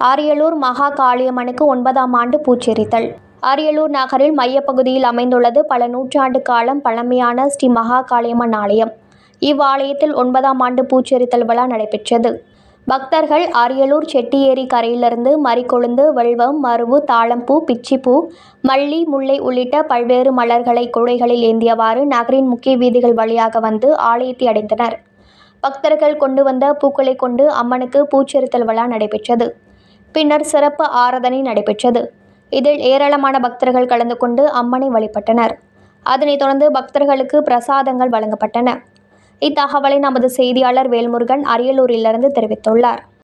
அரியலூர் மகா காளியம்மனுக்கு ஒன்பதாம் ஆண்டு பூச்செரித்தல் அரியலூர் நகரில் மையப்பகுதியில் அமைந்துள்ளது பல நூற்றாண்டு காலம் பழமையான ஸ்ரீ மகா காளியம்மன் ஆலயம் இவ்வாலயத்தில் ஒன்பதாம் ஆண்டு பூச்செரித்தல் விழா நடைபெற்றது பக்தர்கள் அரியலூர் செட்டியேரி கரையிலிருந்து மறிக்கொழுந்து வெல்வம் மருவு தாழம்பூ பிச்சிப்பூ மல்லி முல்லை உள்ளிட்ட பல்வேறு மலர்களை குடைகளில் ஏந்தியவாறு நகரின் முக்கிய வீதிகள் வழியாக வந்து ஆலயத்தை அடைந்தனர் பக்தர்கள் கொண்டு வந்த பூக்களை கொண்டு அம்மனுக்கு பூச்செரித்தல் விழா நடைபெற்றது பின்னர் சிறப்பு ஆராதனை நடைபெற்றது இதில் ஏராளமான பக்தர்கள் கலந்து கொண்டு அம்மனை வழிபட்டனர் அதனைத் தொடர்ந்து பக்தர்களுக்கு பிரசாதங்கள் வழங்கப்பட்டன இத்தகவலை நமது செய்தியாளர் வேல்முருகன் அரியலூரிலிருந்து தெரிவித்துள்ளார்